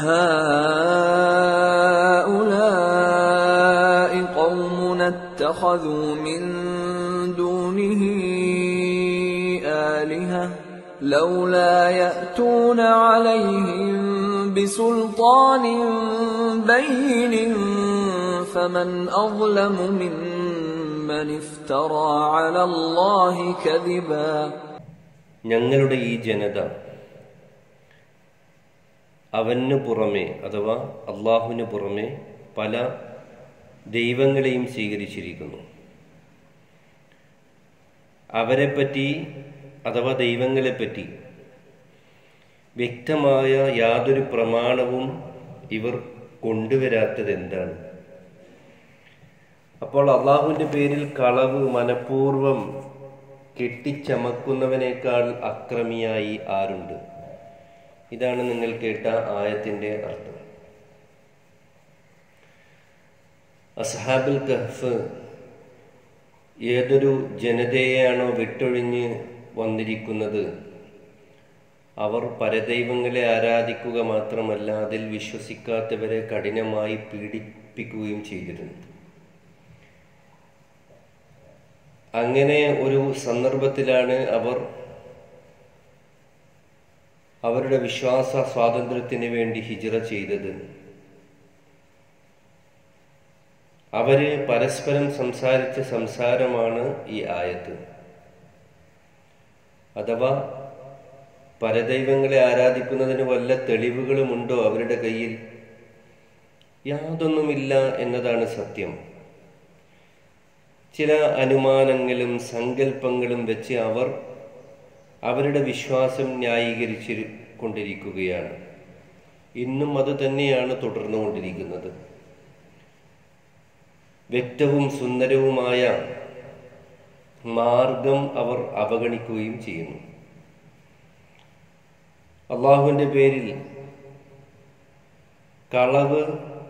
هؤلاء قومنا اتخذوا من دونه آلهة لولا يأتون عليهم بسلطان بين فمن أظلم ممن افترى على الله كذبا ഞങ്ങളുടെ ഈ ജനത അവന് പുറമെ അഥവാ അള്ളാഹുവിന് പുറമെ പല ദൈവങ്ങളെയും സ്വീകരിച്ചിരിക്കുന്നു അവരെപ്പറ്റി അഥവാ ദൈവങ്ങളെപ്പറ്റി വ്യക്തമായ യാതൊരു പ്രമാണവും ഇവർ കൊണ്ടുവരാത്തത് എന്താണ് അപ്പോൾ അള്ളാഹുവിൻ്റെ പേരിൽ കളവ് മനഃപൂർവം കെട്ടിച്ചമക്കുന്നവനേക്കാൾ അക്രമിയായി ആരുണ്ട് ഇതാണ് നിങ്ങൾ കേട്ട ആയത്തിന്റെ അർത്ഥം അസ്ഹാബുൽ കഹ്ഫ് ഏതൊരു ജനതയെയാണോ വിട്ടൊഴിഞ്ഞ് വന്നിരിക്കുന്നത് അവർ പരദൈവങ്ങളെ ആരാധിക്കുക മാത്രമല്ല അതിൽ വിശ്വസിക്കാത്തവരെ കഠിനമായി പീഡിപ്പിക്കുകയും ചെയ്തിരുന്നു അങ്ങനെ ഒരു സന്ദർഭത്തിലാണ് അവർ അവരുടെ വിശ്വാസ സ്വാതന്ത്ര്യത്തിന് വേണ്ടി ഹിജറ ചെയ്തത് അവര് പരസ്പരം സംസാരിച്ച സംസാരമാണ് ഈ ആയത്ത് അഥവാ പരദൈവങ്ങളെ ആരാധിക്കുന്നതിന് വല്ല തെളിവുകളുമുണ്ടോ അവരുടെ കയ്യിൽ യാതൊന്നുമില്ല എന്നതാണ് സത്യം ചില അനുമാനങ്ങളും സങ്കല്പങ്ങളും വെച്ച് അവർ അവരുടെ വിശ്വാസം ന്യായീകരിച്ച് കൊണ്ടിരിക്കുകയാണ് ഇന്നും അത് തന്നെയാണ് തുടർന്നുകൊണ്ടിരിക്കുന്നത് വ്യക്തവും സുന്ദരവുമായ മാർഗം അവർ അവഗണിക്കുകയും ചെയ്യുന്നു അള്ളാഹുവിൻ്റെ പേരിൽ കളവ്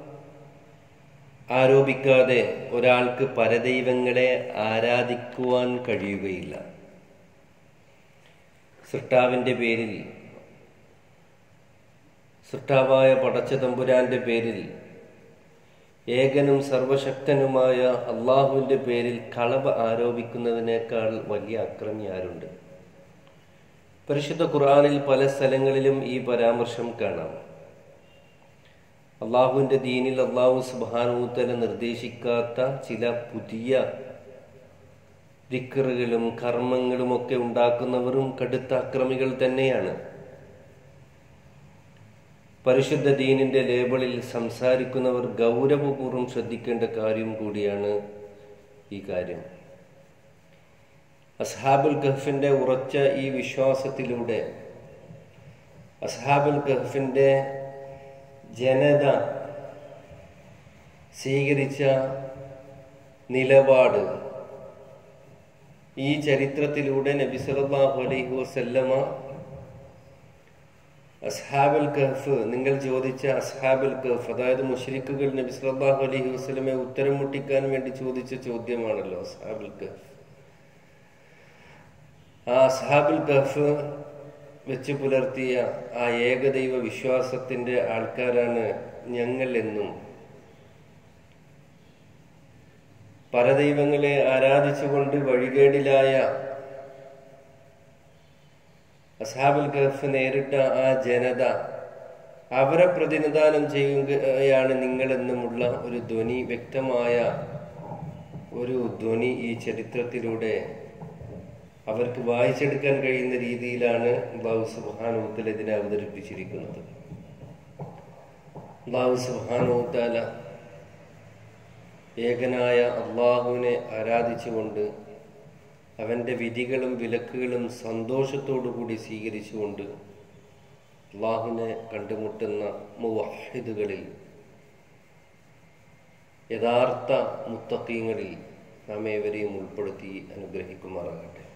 ആരോപിക്കാതെ ഒരാൾക്ക് പരദൈവങ്ങളെ ആരാധിക്കുവാൻ കഴിയുകയില്ല സൃഷ്ടാവിൻ്റെ പേരിൽ സൃഷ്ടാവായ പടച്ച തമ്പുരാന്റെ പേരിൽ ഏകനും സർവശക്തനുമായ അള്ളാഹുവിൻ്റെ പേരിൽ കളവ് ആരോപിക്കുന്നതിനേക്കാൾ വലിയ അക്രമി ആരുണ്ട് പരിശുദ്ധ ഖുർആാനിൽ പല സ്ഥലങ്ങളിലും ഈ പരാമർശം കാണാം അള്ളാഹുവിൻ്റെ ദീനിൽ അള്ളാഹു സുബാനൂത്തല നിർദ്ദേശിക്കാത്ത ചില പുതിയ ദിക്കറുകളും കർമ്മങ്ങളും ഒക്കെ ഉണ്ടാക്കുന്നവരും കടുത്ത അക്രമികൾ തന്നെയാണ് പരിശുദ്ധ ദീനിന്റെ ലേബിളിൽ സംസാരിക്കുന്നവർ ഗൗരവപൂർവ്വം ശ്രദ്ധിക്കേണ്ട കാര്യം കൂടിയാണ് ഈ കാര്യം അസ്ഹാബുൽ കഹ്ഫിന്റെ ഉറച്ച ഈ വിശ്വാസത്തിലൂടെ അസ്ഹാബുൽ കഹ്ഫിന്റെ ജനത സ്വീകരിച്ച നിലപാട് ഈ ചരിത്രത്തിലൂടെ നബി സല്ലല്ലാഹു അലൈഹി വസല്ലമ അസ്ഹാബുൽ കഹ്ഫ് നിങ്ങൾ ചോദിച്ച അസ്ഹാബുൽ കഹ്ഫ് അതായത് മുഷ്രിക്കുകൾ നബി സല്ലല്ലാഹു അലൈഹി വസല്ലമയെ ഉത്തരം മുട്ടിക്കാൻ വേണ്ടി ചോദിച്ച ചോദ്യമാണല്ലോ അസ്ഹാബുൽ കഹ്ഫ് ആ അസ്ഹാബുൽ കഹ്ഫ് വെച്ച് പുലർത്തിയ ആ ഏകദൈവ വിശ്വാസത്തിന്റെ ആൾക്കാരാണ് ഞങ്ങൾ എന്നും പരദൈവങ്ങളെ ആരാധിച്ചുകൊണ്ട് വഴികേടിലായ അസാബുൽ ഗൾഫ് നേരിട്ട ആ ജനത അവരെ പ്രതിനിധാനം ചെയ്യുകയാണ് നിങ്ങളെന്നുമുള്ള ഒരു ധ്വനി വ്യക്തമായ ഒരു ധ്വനി ഈ ചരിത്രത്തിലൂടെ അവർക്ക് വായിച്ചെടുക്കാൻ കഴിയുന്ന രീതിയിലാണ് അള്ളാഹു സുബാനോത്തൽ ഇതിനെ അവതരിപ്പിച്ചിരിക്കുന്നത് അള്ളാഹു സുബാനോത്താല ഏകനായ അള്ളാഹുവിനെ ആരാധിച്ചുകൊണ്ട് അവൻ്റെ വിധികളും വിലക്കുകളും സന്തോഷത്തോടുകൂടി സ്വീകരിച്ചുകൊണ്ട് അള്ളാഹുവിനെ കണ്ടുമുട്ടുന്ന മുവാഹിദുകളിൽ യഥാർത്ഥ മുത്തക്കീങ്ങളിൽ നാം ഏവരെയും ഉൾപ്പെടുത്തി അനുഗ്രഹിക്കുമാറാകട്ടെ